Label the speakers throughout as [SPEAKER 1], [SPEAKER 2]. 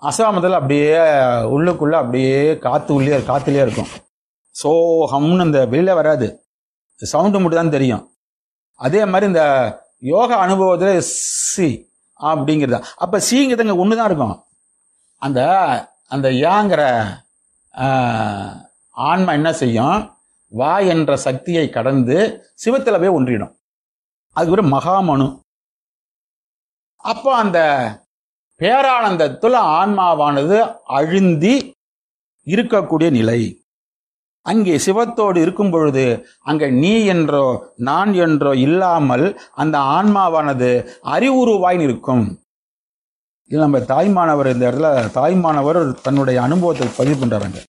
[SPEAKER 1] அசாமத்தில் அப்படியே உள்ளுக்குள்ள அப்படியே காத்து உள்ளே காத்துலயே இருக்கும் சோகம்னு இந்த வெளியில வராது சவுண்டு மட்டும் தான் தெரியும் அதே மாதிரி இந்த யோகா அனுபவத்தில் சி அப்படிங்கிறது அப்ப சீங்கிறதுங்க ஒன்று தான் இருக்கும் அந்த அந்த யாங்கிற ஆஹ், ஆன்மா என்ன செய்யும் வா என்ற சக்தியை கடந்து சிவத்துல போய் ஒன்றிடும் அது ஒரு மகாமனு அப்போ அந்த பேரானந்தத்துல ஆன்மாவானது அழுந்தி இருக்கக்கூடிய நிலை அங்கே சிவத்தோடு இருக்கும் பொழுது அங்க நீ என்றோ நான் என்றோ இல்லாமல் அந்த ஆன்மாவானது அறிவுருவாய் நிற்கும் இது நம்ம தாய்மானவர் இந்த இடத்துல தாய்மானவர் தன்னுடைய அனுபவத்தை பதிவு பண்றாங்க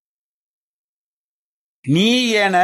[SPEAKER 1] நீ என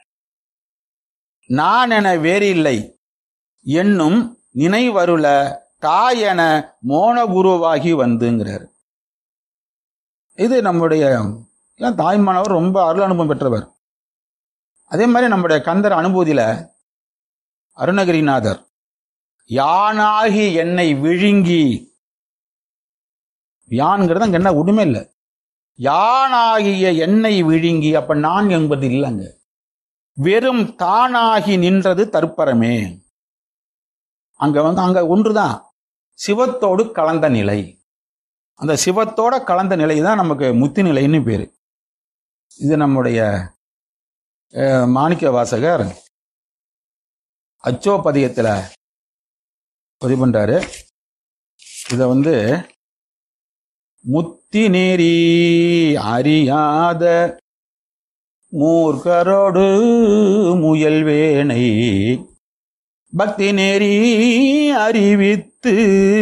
[SPEAKER 1] நான் என வேறில்லை என்னும் நினைவருள தாய் என மோனகுருவாகி வந்துங்கிறார் இது நம்முடைய எல்லாம் தாய்மானவர் ரொம்ப அருள் அனுபவம் பெற்றவர் அதே மாதிரி நம்முடைய கந்தர் அனுபூதியில அருணகிரிநாதர் யானாகி என்னை விழுங்கி யான்ங்கிறது அங்க என்ன உண்மை இல்லை யானாகிய என்னை விழுங்கி அப்ப நான் என்பது இல்லைங்க வெறும் தானாகி நின்றது தற்பரமே அங்க வந்து அங்க ஒன்றுதான் சிவத்தோடு கலந்த நிலை அந்த சிவத்தோட கலந்த நிலை தான் நமக்கு முத்தி நிலைன்னு பேரு இது நம்முடைய அஹ், மாணிக்க வாசகர் அச்சோபதியத்துல பதிவு பண்றாரு இத வந்து முத்தி நெறி அறியாத மூர்க்கரோடு முயல்வேனை பக்தி நெறி அறிவித்து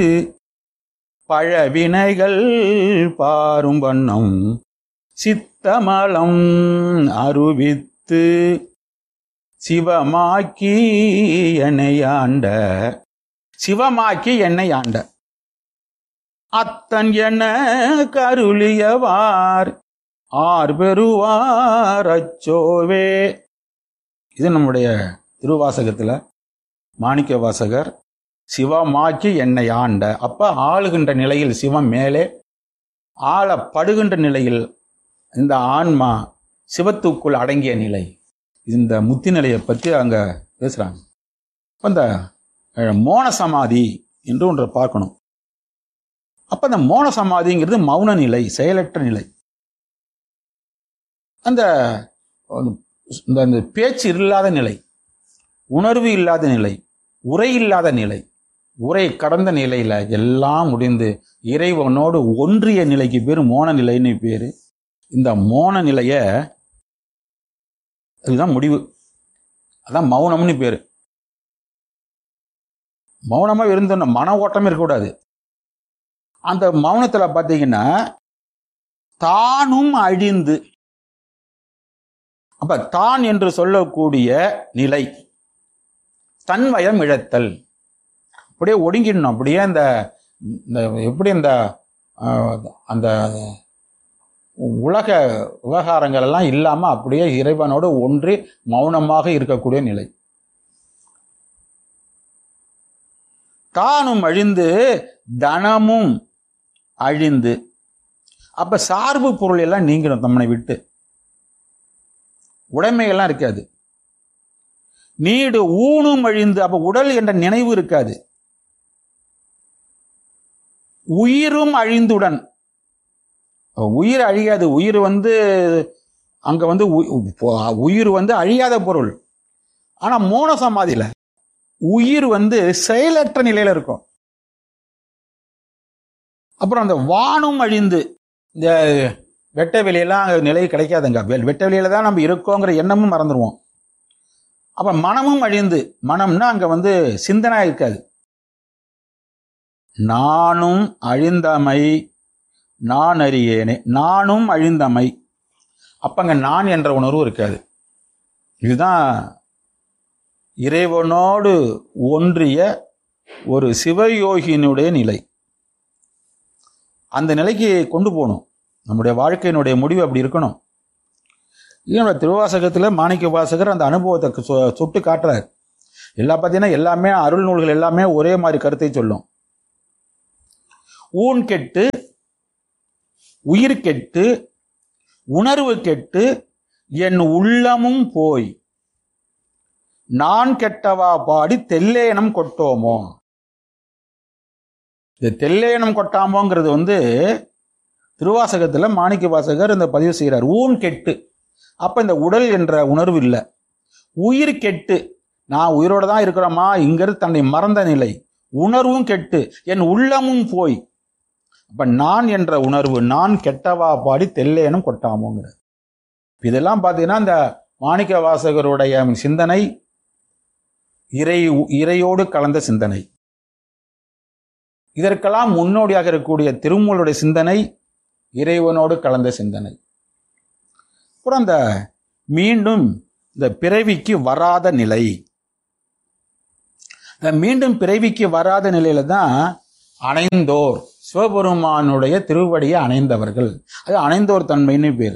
[SPEAKER 1] பழவினைகள் பாரும் வண்ணம் சித்தமலம் அருவித்து சிவமாக்கி என்னை ஆண்ட சிவமாக்கி என்னை ஆண்ட அத்தன் என கருளியவார் ஆர் பெறுவார் அச்சோவே இது நம்முடைய திருவாசகத்துல மாணிக்க வாசகர் சிவமாக்கி என்னை ஆண்ட அப்ப ஆளுகின்ற நிலையில் சிவம் மேலே ஆளப்படுகின்ற நிலையில் இந்த ஆன்மா சிவத்துக்குள் அடங்கிய நிலை இந்த முத்தி நிலையை பற்றி அங்க பேசுறாங்க அப்ப இந்த அஹ், மோன சமாதி என்று ஒன்றை பார்க்கணும் அப்ப அந்த மோன சமாதிங்கிறது மௌன நிலை செயலற்ற நிலை அந்த இந்த அந்த பேச்சு இல்லாத நிலை உணர்வு இல்லாத நிலை உரை இல்லாத நிலை உரை கடந்த நிலையில எல்லாம் முடிந்து இறைவனோடு ஒன்றிய நிலைக்கு பேர் மோன நிலைன்னு பேரு இந்த மோன நிலைய இதுதான் முடிவு அதான் மௌனம்னு பேரு மௌனமா இருந்தோம்னா மன ஓட்டமே இருக்கக்கூடாது அந்த மௌனத்துல பாத்தீங்கன்னா தானும் அழிந்து அப்ப தான் என்று சொல்லக்கூடிய நிலை தன்வயம் இழத்தல் அப்படியே ஒடுங்கிடணும் அப்படியே அந்த இந்த எப்படி இந்த ஆஹ், அந்த உலக விவகாரங்கள் எல்லாம் இல்லாம அப்படியே இறைவனோடு ஒன்றி மௌனமாக இருக்கக்கூடிய நிலை தானும் அழிந்து தனமும் அழிந்து அப்ப சார்பு பொருள் எல்லாம் நீங்கிடும் தம்மனை விட்டு உடைமையெல்லாம் இருக்காது நீடு ஊனும் அழிந்து அப்ப உடல் என்ற நினைவு இருக்காது உயிரும் அழிந்துடன் உயிர் அழியாது உயிர் வந்து அங்க வந்து உ- பொ- உயிர் வந்து அழியாத பொருள் ஆனா மோன சமாதியில உயிர் வந்து செயலற்ற நிலையில இருக்கும் அப்புறம் அந்த வானும் அழிந்து இந்த வெட்ட வெளியெல்லாம் அங்க நிலை கிடைக்காதுங்க வெ- வெட்ட வெளியில தான் நம்ம இருக்கோங்கிற எண்ணமும் மறந்துடுவோம் அப்ப மனமும் அழிந்து மனம்னா அங்க வந்து சிந்தனை இருக்காது நானும் அழிந்தமை நான் அறியேனே நானும் அழிந்தமை அப்பங்க நான் என்ற உணர்வு இருக்காது இதுதான் இறைவனோடு ஒன்றிய ஒரு சிவயோகியினுடைய நிலை அந்த நிலைக்கு கொண்டு போகணும் நம்முடைய வாழ்க்கையினுடைய முடிவு அப்படி இருக்கணும் இதனோட திருவாசகத்தில் மாணிக்க வாசகர் அந்த அனுபவத்தை சொ- சுட்டு காட்டுறார் எல்லா பார்த்தீங்கன்னா எல்லாமே அருள் நூல்கள் எல்லாமே ஒரே மாதிரி கருத்தை சொல்லும் ஊன் கெட்டு உயிர் கெட்டு உணர்வு கெட்டு என் உள்ளமும் போய் நான் கெட்டவா பாடி தெல்லேனம் கொட்டோமோ இந்த தெல்லேனம் கொட்டாமோங்கிறது வந்து திருவாசகத்துல மாணிக்க வாசகர் இந்த பதிவு செய்கிறார் ஊன் கெட்டு அப்ப இந்த உடல் என்ற உணர்வு இல்லை உயிர் கெட்டு நான் உயிரோட தான் இருக்கிறோமா இங்கிருந்து தன்னை மறந்த நிலை உணர்வும் கெட்டு என் உள்ளமும் போய் அப்ப நான் என்ற உணர்வு நான் கெட்டவா பாடி தெல்லேனும் கொட்டாமோங்கிற இதெல்லாம் பார்த்தீங்கன்னா இந்த மாணிக்க வாசகருடைய சிந்தனை இறை இறையோடு கலந்த சிந்தனை இதற்கெல்லாம் முன்னோடியாக இருக்கக்கூடிய திருமூலுடைய சிந்தனை இறைவனோடு கலந்த சிந்தனை அப்புறம் அந்த மீண்டும் இந்த பிறவிக்கு வராத நிலை இந்த மீண்டும் பிறவிக்கு வராத நிலையில தான் அணைந்தோர் சிவபெருமானுடைய திருவடியை அணைந்தவர்கள் அது அணைந்தோர் தன்மைன்னு பேர்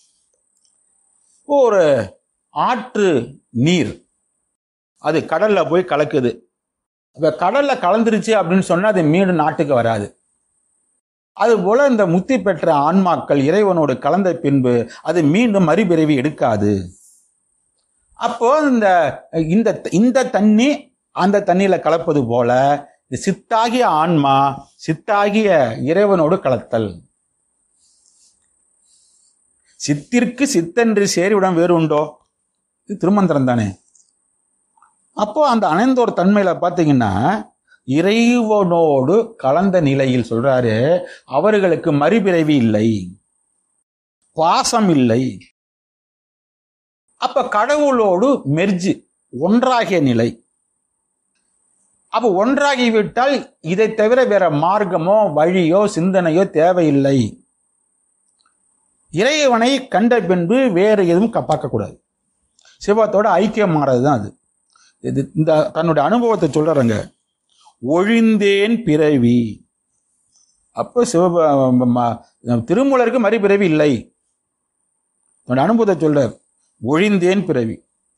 [SPEAKER 1] ஒரு ஆற்று நீர் அது கடல்ல போய் கலக்குது இப்ப கடல்ல கலந்துருச்சு அப்படின்னு சொன்னா அது மீண்டும் நாட்டுக்கு வராது அது போல இந்த முத்தி பெற்ற ஆன்மாக்கள் இறைவனோடு கலந்த பின்பு அது மீண்டும் மறுபிறவி எடுக்காது அப்போ இந்த இந்த இந்த தண்ணி அந்த தண்ணியில கலப்பது போல இந்த சித்தாகிய ஆன்மா சித்தாகிய இறைவனோடு கலத்தல் சித்திற்கு சித்தன்று சேரிவிடம் வேறு உண்டோ இது திருமந்திரம் தானே அப்போ அந்த அணைந்தோர் தன்மையில பாத்தீங்கன்னா இறைவனோடு கலந்த நிலையில் சொல்றாரு அவர்களுக்கு மறுபிறவி இல்லை பாசம் இல்லை அப்ப கடவுளோடு மெர்ஜி ஒன்றாகிய நிலை அப்ப ஒன்றாகிவிட்டால் இதை தவிர வேற மார்க்கமோ வழியோ சிந்தனையோ தேவையில்லை இறைவனை கண்ட பின்பு வேறு எதுவும் பார்க்கக்கூடாது சிவத்தோட ஐக்கியம் மாறதுதான் அது இது இந்த தன்னுடைய அனுபவத்தை சொல்றாங்க ஒழிந்தேன் பிறவி அப்போ சிவ திருமூலருக்கு மறுபிறவி இல்லை தன்னுடைய அனுபவத்தை சொல்றார் ஒழிந்தேன் பிறவி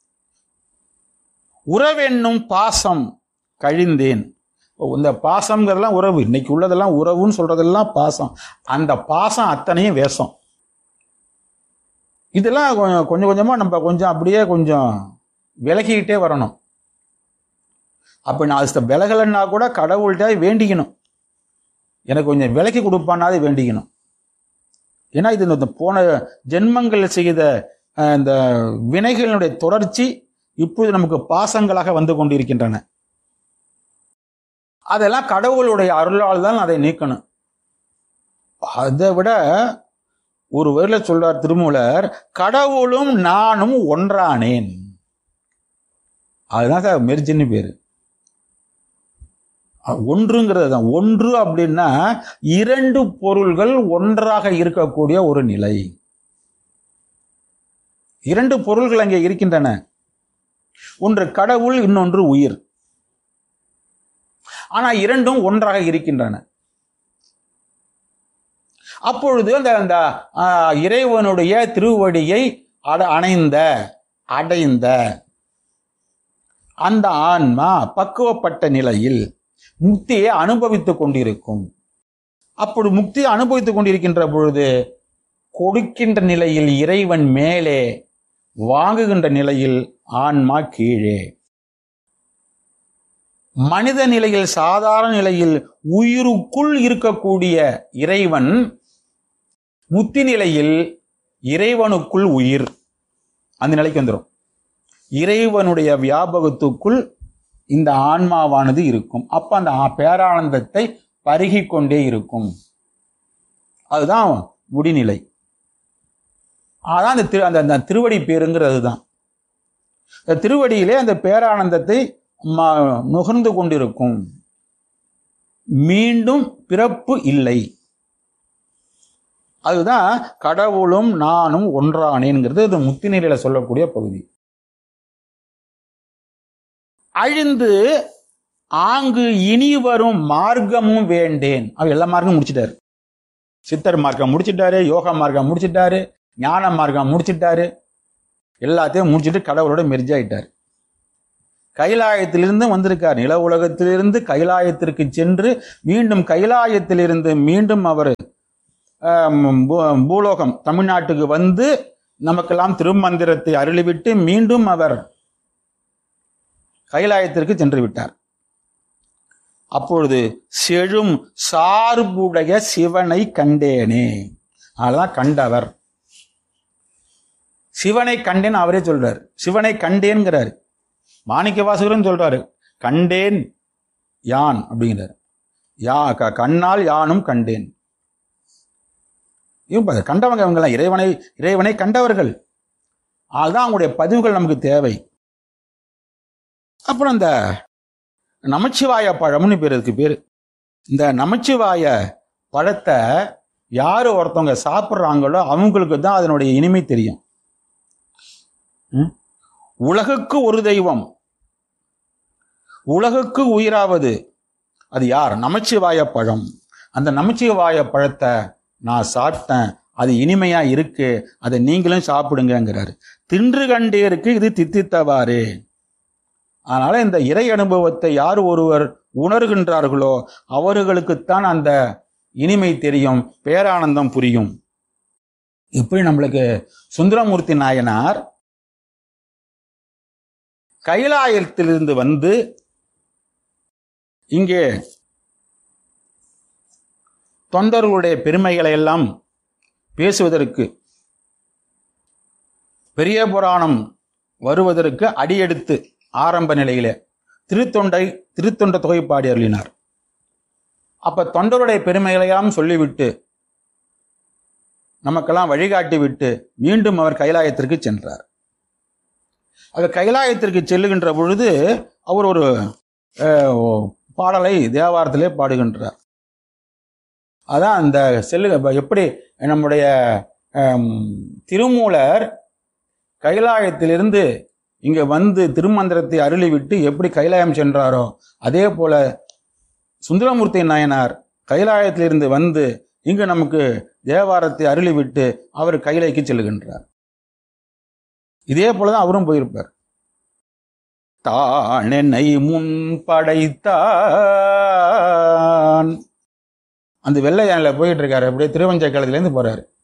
[SPEAKER 1] உறவென்னும் பாசம் கழிந்தேன் இந்த பாசம்ங்கிறதெல்லாம் உறவு இன்னைக்கு உள்ளதெல்லாம் உறவுன்னு சொல்றதெல்லாம் பாசம் அந்த பாசம் அத்தனையும் வேஷம் இதெல்லாம் கொஞ்சம் கொஞ்சம் கொஞ்சமா நம்ம கொஞ்சம் அப்படியே கொஞ்சம் விலகிக்கிட்டே வரணும் அப்ப நான் அது விலகலைன்னா கூட கடவுள்கிட்ட வேண்டிக்கணும் எனக்கு கொஞ்சம் விலக்கி கொடுப்பானாது வேண்டிக்கணும் ஏன்னா இது இந்த போன ஜென்மங்கள் செய்த இந்த வினைகளினுடைய தொடர்ச்சி இப்பொழுது நமக்கு பாசங்களாக வந்து கொண்டிருக்கின்றன அதெல்லாம் கடவுளுடைய அருளால் தான் அதை நீக்கணும் அதை விட ஒரு வரியில சொல்றார் திருமூலர் கடவுளும் நானும் ஒன்றானேன் அதுதான் சார் மெர்ஜின்னு பேரு ஒன்றுங்கிறது தான் ஒன்று அப்படின்னா இரண்டு பொருள்கள் ஒன்றாக இருக்கக்கூடிய ஒரு நிலை இரண்டு பொருள்கள் அங்கே இருக்கின்றன ஒன்று கடவுள் இன்னொன்று உயிர் ஆனா இரண்டும் ஒன்றாக இருக்கின்றன அப்பொழுது அந்த அந்த இறைவனுடைய திருவடியை அட அணைந்த அடைந்த அந்த ஆன்மா பக்குவப்பட்ட நிலையில் முக்தியை அனுபவித்துக் கொண்டிருக்கும் அப்படி முக்தியை அனுபவித்துக் கொண்டிருக்கின்ற பொழுது கொடுக்கின்ற நிலையில் இறைவன் மேலே வாங்குகின்ற நிலையில் ஆன்மா கீழே மனித நிலையில் சாதாரண நிலையில் உயிருக்குள் இருக்கக்கூடிய இறைவன் முத்தி நிலையில் இறைவனுக்குள் உயிர் அந்த நிலைக்கு வந்துடும் இறைவனுடைய வியாபகத்துக்குள் இந்த ஆன்மாவானது இருக்கும் அப்ப அந்த பேரானந்தத்தை பருகி கொண்டே இருக்கும் அதுதான் முடிநிலை அதான் அந்த திரு அந்த அந்த திருவடி பேருங்கிறது தான் இந்த திருவடியிலே அந்த பேரானந்தத்தை நுகர்ந்து கொண்டிருக்கும் மீண்டும் பிறப்பு இல்லை அதுதான் கடவுளும் நானும் ஒன்றானேங்கிறது இது முத்தி நிலையில சொல்லக்கூடிய பகுதி அழிந்து ஆங்கு இனி வரும் மார்க்கமும் வேண்டேன் அவர் எல்லா மார்க்கமும் முடிச்சிட்டாரு சித்தர் மார்க்கம் முடிச்சிட்டாரு யோகா மார்க்கம் முடிச்சிட்டாரு ஞான மார்க்கம் முடிச்சிட்டாரு எல்லாத்தையும் முடிச்சிட்டு கடவுளோட மெர்ஜ் ஆயிட்டார் கைலாயத்திலிருந்து வந்திருக்கார் நில உலகத்திலிருந்து கைலாயத்திற்கு சென்று மீண்டும் கைலாயத்திலிருந்து மீண்டும் அவர் ஆம், பூ- பூலோகம் தமிழ்நாட்டுக்கு வந்து நமக்கெல்லாம் திருமந்திரத்தை அருளிவிட்டு மீண்டும் அவர் கைலாயத்திற்கு சென்று விட்டார் அப்பொழுது செழும் சார்புடைய சிவனை கண்டேனே அதெல்லாம் கண்டவர் சிவனை கண்டேன் அவரே சொல்றாரு சிவனை கண்டேன்கிறாரு மாணிக்க வாசகரும் சொல்றாரு கண்டேன் யான் அப்படிங்கிறார் யா க- கண்ணால் யானும் கண்டேன் இவங்க பாரு, கண்டவங்க இவங்கெல்லாம் இறைவனை இறைவனை கண்டவர்கள் அதுதான் அவங்களுடைய பதிவுகள் நமக்கு தேவை அப்புறம் இந்த நமச்சிவாய பழம்னு பேர் இதுக்கு பேர் இந்த நமச்சிவாய பழத்தை யார் ஒருத்தவங்க சாப்பிட்றாங்களோ அவங்களுக்கு தான் அதனுடைய இனிமை தெரியும் ம்? உலகுக்கு ஒரு தெய்வம் உலகுக்கு உயிராவது அது யார் நமச்சிவாய பழம் அந்த நமச்சிவாய பழத்தை நான் சாப்பிட்டேன் அது இனிமையா இருக்கு அதை நீங்களும் சாப்பிடுங்கங்கிறாரு தின்று கண்டேருக்கு இது தித்தித்தவாறு அதனால இந்த இறை அனுபவத்தை யார் ஒருவர் உணர்கின்றார்களோ அவர்களுக்குத்தான் அந்த இனிமை தெரியும் பேரானந்தம் புரியும் எப்படி நம்மளுக்கு சுந்தரமூர்த்தி நாயனார் கைலாயத்திலிருந்து வந்து இங்கே தொண்டர்களுடைய பெருமைகளை எல்லாம் பேசுவதற்கு பெரிய புராணம் வருவதற்கு அடியெடுத்து ஆரம்ப நிலையிலே திருத்தொண்டை திருத்தொண்ட தொகைப்பாடி அருளினார் அப்ப தொண்டருடைய பெருமைகளையெல்லாம் சொல்லிவிட்டு நமக்கெல்லாம் வழிகாட்டி விட்டு மீண்டும் அவர் கைலாயத்திற்கு சென்றார் அவர் கைலாயத்திற்கு செல்லுகின்ற பொழுது அவர் ஒரு அஹ், பாடலை தேவாரத்திலே பாடுகின்றார் அதான் அந்த செல்லு எப்படி நம்முடைய அம், திருமூலர் கைலாயத்திலிருந்து இங்க வந்து திருமந்திரத்தை அருளிவிட்டு எப்படி கைலாயம் சென்றாரோ அதே போல சுந்தரமூர்த்தி நாயனார் கைலாயத்திலிருந்து வந்து இங்கு நமக்கு தேவாரத்தை அருளிவிட்டு அவர் கைலைக்கு செல்லுகின்றார் இதே போலதான் அவரும் போயிருப்பார் தான் என்னை முன் படைத்தான் அந்த வெள்ளை யானையில போயிட்டு இருக்காரு அப்படியே திருவஞ்சை காலத்துலேருந்து போறாரு